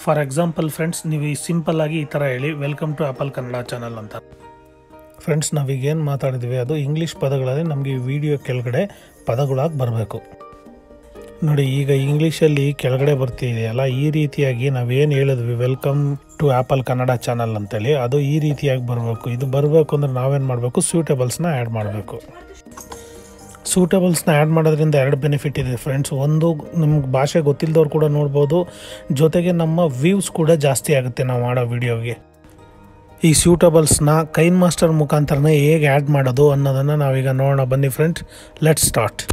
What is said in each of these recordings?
for example friends ನೀವು ಈ simple ಆಗಿ ಈ ಥರ ಹೇಳಿ welcome to Apple Kannada channel ಅಂತ ಫ್ರೆಂಡ್ಸ್ ನಾವೀಗೇನು ಮಾತಾಡಿದ್ವಿ ಅದು ಇಂಗ್ಲೀಷ್ ಪದಗಳಲ್ಲಿ ನಮಗೆ ಈ ವಿಡಿಯೋ ಕೆಳಗಡೆ ಪದಗಳಾಗಿ ಬರಬೇಕು ನೋಡಿ ಈಗ ಇಂಗ್ಲೀಷಲ್ಲಿ ಕೆಳಗಡೆ ಬರ್ತಿದೆಯಲ್ಲ ಈ ರೀತಿಯಾಗಿ ನಾವೇನು ಹೇಳಿದ್ವಿ welcome to Apple Kannada channel ಅಂತೇಳಿ ಅದು ಈ ರೀತಿಯಾಗಿ ಬರಬೇಕು ಇದು ಬರಬೇಕು ಅಂದ್ರೆ ನಾವೇನು ಮಾಡಬೇಕು ಸೂಟೇಬಲ್ಸ್ನ ಆ್ಯಡ್ ಮಾಡಬೇಕು ಸೂಟೇಬಲ್ಸ್ನ ಆ್ಯಡ್ ಮಾಡೋದ್ರಿಂದ ಎರಡು ಬೆನಿಫಿಟ್ ಇದೆ ಫ್ರೆಂಡ್ಸ್ ಒಂದು ನಮ್ಗೆ ಭಾಷೆ ಗೊತ್ತಿಲ್ಲದವ್ರು ಕೂಡ ನೋಡ್ಬೋದು ಜೊತೆಗೆ ನಮ್ಮ ವ್ಯೂಸ್ ಕೂಡ ಜಾಸ್ತಿ ಆಗುತ್ತೆ ನಾವು ಮಾಡೋ ವಿಡಿಯೋಗೆ ಈ ಸೂಟಬಲ್ಸ್ನ ಕೈನ್ ಮಾಸ್ಟರ್ ಮುಖಾಂತರನೇ ಹೇಗೆ ಆ್ಯಡ್ ಮಾಡೋದು ಅನ್ನೋದನ್ನು ನಾವೀಗ ನೋಡೋಣ ಬನ್ನಿ ಫ್ರೆಂಡ್ಸ್ ಲೆಟ್ ಸ್ಟಾರ್ಟ್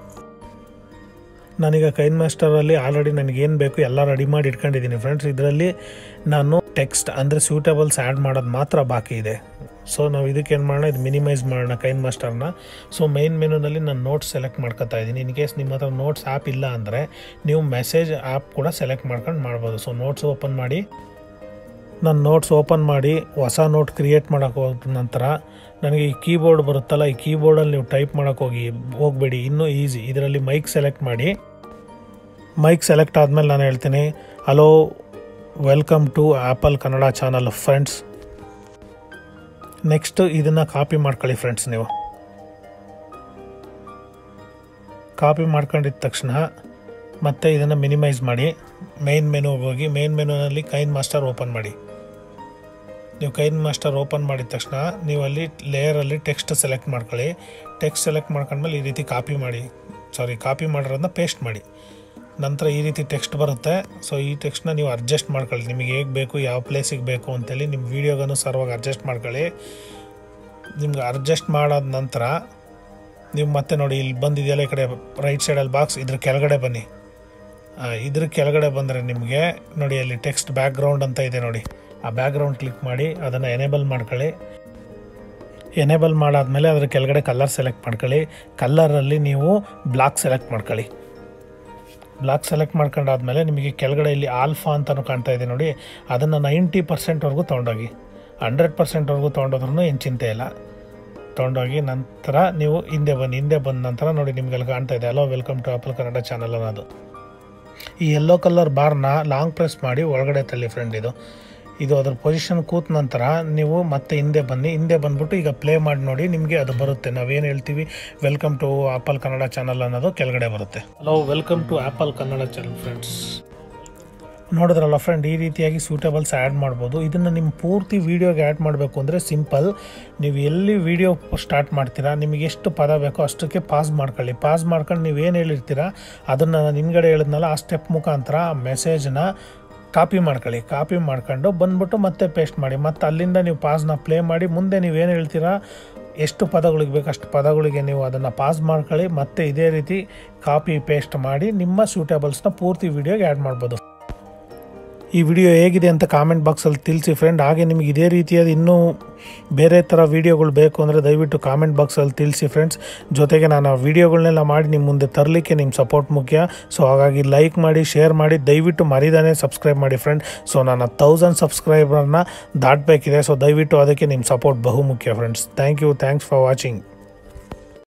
ನಾನೀಗ ಕೈನ್ ಮಾಸ್ಟರಲ್ಲಿ ಆಲ್ರೆಡಿ ನನಗೇನು ಬೇಕು ಎಲ್ಲ ರೆಡಿ ಮಾಡಿ ಇಟ್ಕೊಂಡಿದ್ದೀನಿ ಫ್ರೆಂಡ್ಸ್ ಇದರಲ್ಲಿ ನಾನು ಟೆಕ್ಸ್ಟ್ ಅಂದರೆ ಸೂಟಬಲ್ಸ್ ಆ್ಯಡ್ ಮಾಡೋದು ಮಾತ್ರ ಬಾಕಿ ಇದೆ ಸೊ ನಾವು ಇದಕ್ಕೆ ಏನು ಮಾಡೋಣ ಇದು ಮಿನಿಮೈಸ್ ಮಾಡೋಣ ಕೈನ್ ಮಾಸ್ಟರ್ನ ಸೊ ಮೈನ್ ಮೆನುನಲ್ಲಿ ನಾನು ನೋಟ್ಸ್ ಸೆಲೆಕ್ಟ್ ಮಾಡ್ಕೊತಾ ಇದ್ದೀನಿ ಇನ್ ಕೇಸ್ ನಿಮ್ಮ ಹತ್ರ ನೋಟ್ಸ್ ಆ್ಯಪ್ ಇಲ್ಲ ಅಂದರೆ ನೀವು ಮೆಸೇಜ್ ಆ್ಯಪ್ ಕೂಡ ಸೆಲೆಕ್ಟ್ ಮಾಡ್ಕೊಂಡು ಮಾಡ್ಬೋದು ಸೊ ನೋಟ್ಸ್ ಓಪನ್ ಮಾಡಿ ನಾನು ನೋಟ್ಸ್ ಓಪನ್ ಮಾಡಿ ಹೊಸ ನೋಟ್ ಕ್ರಿಯೇಟ್ ಮಾಡೋಕೆ ಹೋದ ನಂತರ ನನಗೆ ಈ ಕೀಬೋರ್ಡ್ ಬರುತ್ತಲ್ಲ ಈ ಕೀಬೋರ್ಡಲ್ಲಿ ನೀವು ಟೈಪ್ ಮಾಡೋಕೆ ಹೋಗಿ ಹೋಗಬೇಡಿ ಇನ್ನೂ ಈಸಿ ಇದರಲ್ಲಿ ಮೈಕ್ ಸೆಲೆಕ್ಟ್ ಮಾಡಿ ಮೈಕ್ ಸೆಲೆಕ್ಟ್ ಆದಮೇಲೆ ನಾನು ಹೇಳ್ತೀನಿ hello welcome to Apple Kannada channel friends next ಇದನ್ನು ಕಾಪಿ ಮಾಡ್ಕೊಳ್ಳಿ ಫ್ರೆಂಡ್ಸ್ ನೀವು ಕಾಪಿ ಮಾಡ್ಕೊಂಡಿದ ತಕ್ಷಣ ಮತ್ತೆ ಇದನ್ನು ಮಿನಿಮೈಸ್ ಮಾಡಿ ಮೈನ್ ಮೆನುಗೆ ಹೋಗಿ ಮೈನ್ ಮೆನುನಲ್ಲಿ ಕೈನ್ ಮಾಸ್ಟರ್ ಓಪನ್ ಮಾಡಿ ನೀವು ಕೈನ್ ಮಾಸ್ಟರ್ ಓಪನ್ ಮಾಡಿದ ತಕ್ಷಣ ನೀವು ಅಲ್ಲಿ ಲೇಯರಲ್ಲಿ ಟೆಕ್ಸ್ಟ್ ಸೆಲೆಕ್ಟ್ ಮಾಡ್ಕೊಳ್ಳಿ ಟೆಕ್ಸ್ಟ್ ಸೆಲೆಕ್ಟ್ ಮಾಡ್ಕೊಂಡ್ಮೇಲೆ ಈ ರೀತಿ ಕಾಪಿ ಮಾಡಿ ಸಾರಿ ಕಾಪಿ ಮಾಡಿರೋದನ್ನ ಪೇಸ್ಟ್ ಮಾಡಿ ನಂತರ ಈ ರೀತಿ ಟೆಕ್ಸ್ಟ್ ಬರುತ್ತೆ ಸೊ ಈ ಟೆಕ್ಸ್ಟ್ನ ನೀವು ಅಡ್ಜಸ್ಟ್ ಮಾಡ್ಕೊಳ್ಳಿ ನಿಮಗೆ ಹೇಗೆ ಬೇಕು ಯಾವ ಪ್ಲೇಸಿಗೆ ಬೇಕು ಅಂತೇಳಿ ನಿಮ್ಮ ವೀಡಿಯೋಗನುಸಾರವಾಗಿ ಅಡ್ಜಸ್ಟ್ ಮಾಡ್ಕೊಳ್ಳಿ ನಿಮ್ಗೆ ಅಡ್ಜಸ್ಟ್ ಮಾಡಾದ ನಂತರ ನೀವು ಮತ್ತೆ ನೋಡಿ ಇಲ್ಲಿ ಬಂದಿದೆಯಲ್ಲ ಈ ಕಡೆ ರೈಟ್ ಸೈಡಲ್ಲಿ ಬಾಕ್ಸ್ ಇದ್ರ ಕೆಳಗಡೆ ಬನ್ನಿ ಆ, ಇದ್ರ ಕೆಳಗಡೆ ಬಂದರೆ ನಿಮಗೆ ನೋಡಿ ಅಲ್ಲಿ ಟೆಕ್ಸ್ಟ್ ಬ್ಯಾಕ್ಗ್ರೌಂಡ್ ಅಂತ ಇದೆ ನೋಡಿ ಆ ಬ್ಯಾಕ್ಗ್ರೌಂಡ್ ಕ್ಲಿಕ್ ಮಾಡಿ ಅದನ್ನು ಎನೇಬಲ್ ಮಾಡ್ಕೊಳ್ಳಿ ಎನೇಬಲ್ ಮಾಡಾದ್ಮೇಲೆ ಅದ್ರ ಕೆಳಗಡೆ ಕಲರ್ ಸೆಲೆಕ್ಟ್ ಮಾಡ್ಕೊಳ್ಳಿ ಕಲ್ಲರಲ್ಲಿ ನೀವು ಬ್ಲಾಕ್ ಸೆಲೆಕ್ಟ್ ಮಾಡ್ಕೊಳ್ಳಿ ಬ್ಲಾಕ್ ಸೆಲೆಕ್ಟ್ ಮಾಡ್ಕೊಂಡಾದ್ಮೇಲೆ ನಿಮಗೆ ಕೆಳಗಡೆ ಇಲ್ಲಿ ಆಲ್ಫಾ ಅಂತಲೂ ಕಾಣ್ತಾ ಇದೆ ನೋಡಿ ಅದನ್ನು ನೈಂಟಿ ಪರ್ಸೆಂಟ್ವರೆಗೂ ತೊಗೊಂಡೋಗಿ ಹಂಡ್ರೆಡ್ ಪರ್ಸೆಂಟ್ವರೆಗೂ ತೊಗೊಂಡೋದ್ರೂ ಏನು ಚಿಂತೆ ಇಲ್ಲ ತೊಗೊಂಡೋಗಿ ನಂತರ ನೀವು ಹಿಂದೆ ಬನ್ನಿ ಹಿಂದೆ ಬಂದ ನಂತರ ನೋಡಿ ನಿಮಗೆಲ್ಲ ಕಾಣ್ತಾ ಇದೆ hello welcome to Apple Kannada channel ಅನ್ನೋದು ಈ ಯೆಲ್ಲೋ ಕಲರ್ ಬಾರ್ನ ಲಾಂಗ್ ಪ್ರೆಸ್ ಮಾಡಿ ಒಳಗಡೆ ತಳ್ಳಿ ಫ್ರೆಂಡ್ ಇದು ಇದು ಅದ್ರ ಪೊಸಿಷನ್ ಕೂತ ನಂತರ ನೀವು ಮತ್ತೆ ಹಿಂದೆ ಬನ್ನಿ ಹಿಂದೆ ಬಂದ್ಬಿಟ್ಟು ಈಗ ಪ್ಲೇ ಮಾಡಿ ನೋಡಿ ನಿಮಗೆ ಅದು ಬರುತ್ತೆ ನಾವೇನು ಹೇಳ್ತೀವಿ welcome to Apple Kannada channel ಅನ್ನೋದು ಕೆಳಗಡೆ ಬರುತ್ತೆ hello welcome to Apple Kannada channel friends ನೋಡಿದ್ರಲ್ಲ ಫ್ರೆಂಡ್ ಈ ರೀತಿಯಾಗಿ ಸೂಟಬಲ್ಸ್ ಆ್ಯಡ್ ಮಾಡ್ಬೋದು ಇದನ್ನು ನಿಮ್ಮ ಪೂರ್ತಿ ವೀಡಿಯೋಗೆ ಆ್ಯಡ್ ಮಾಡಬೇಕು ಅಂದರೆ ಸಿಂಪಲ್ ನೀವು ಎಲ್ಲಿ ವೀಡಿಯೋ ಸ್ಟಾರ್ಟ್ ಮಾಡ್ತೀರಾ ನಿಮಗೆ ಎಷ್ಟು ಪದ ಬೇಕೋ ಅಷ್ಟಕ್ಕೆ ಪಾಸ್ ಮಾಡ್ಕೊಳ್ಳಿ ಪಾಸ್ ಮಾಡ್ಕೊಂಡು ನೀವು ಏನು ಹೇಳಿರ್ತೀರಾ ಅದನ್ನು ನಾನು ಹಿಂದ್ಗಡೆ ಹೇಳಿದ್ನಲ್ಲ ಆ ಸ್ಟೆಪ್ ಮುಖಾಂತರ ಆ ಮೆಸೇಜ್ನ ಕಾಪಿ ಮಾಡ್ಕೊಳ್ಳಿ ಕಾಪಿ ಮಾಡ್ಕೊಂಡು ಬಂದ್ಬಿಟ್ಟು ಮತ್ತೆ ಪೇಸ್ಟ್ ಮಾಡಿ ಮತ್ತು ಅಲ್ಲಿಂದ ನೀವು ಪಾಸ್ನ ಪ್ಲೇ ಮಾಡಿ ಮುಂದೆ ನೀವು ಏನು ಹೇಳ್ತೀರಾ ಎಷ್ಟು ಪದಗಳಿಗೆ ಬೇಕು ಅಷ್ಟು ಪದಗಳಿಗೆ ನೀವು ಅದನ್ನು ಪಾಸ್ ಮಾಡ್ಕೊಳ್ಳಿ ಮತ್ತೆ ಇದೇ ರೀತಿ ಕಾಪಿ ಪೇಸ್ಟ್ ಮಾಡಿ ನಿಮ್ಮ ಸೂಟೇಬಲ್ಸ್ನ ಪೂರ್ತಿ ವೀಡಿಯೋಗೆ ಆ್ಯಡ್ ಮಾಡ್ಬೋದು ಈ ವಿಡಿಯೋ ಹೇಗಿದೆ ಅಂತ ಕಾಮೆಂಟ್ ಬಾಕ್ಸಲ್ಲಿ ತಿಳಿಸಿ ಫ್ರೆಂಡ್ ಹಾಗೆ ನಿಮಗೆ ಇದೇ ರೀತಿಯಾದ ಇನ್ನೂ ಬೇರೆ ಥರ ವೀಡಿಯೋಗಳು ಬೇಕು ಅಂದರೆ ದಯವಿಟ್ಟು ಕಾಮೆಂಟ್ ಬಾಕ್ಸಲ್ಲಿ ತಿಳಿಸಿ ಫ್ರೆಂಡ್ಸ್ ಜೊತೆಗೆ ನಾನು ಆ ವೀಡಿಯೋಗಳನ್ನೆಲ್ಲ ಮಾಡಿ ನಿಮ್ಮ ಮುಂದೆ ತರಲಿಕ್ಕೆ ನಿಮ್ಮ ಸಪೋರ್ಟ್ ಮುಖ್ಯ ಸೊ ಹಾಗಾಗಿ ಲೈಕ್ ಮಾಡಿ ಶೇರ್ ಮಾಡಿ ದಯವಿಟ್ಟು ಮರಿದಾನೆ ಸಬ್ಸ್ಕ್ರೈಬ್ ಮಾಡಿ ಫ್ರೆಂಡ್ ಸೊ ನಾನು ತೌಸಂಡ್ ಸಬ್ಸ್ಕ್ರೈಬರ್ನ ದಾಟಬೇಕಿದೆ ಸೊ ದಯವಿಟ್ಟು ಅದಕ್ಕೆ ನಿಮ್ಮ ಸಪೋರ್ಟ್ ಬಹು ಮುಖ್ಯ friends thank you thanks for watching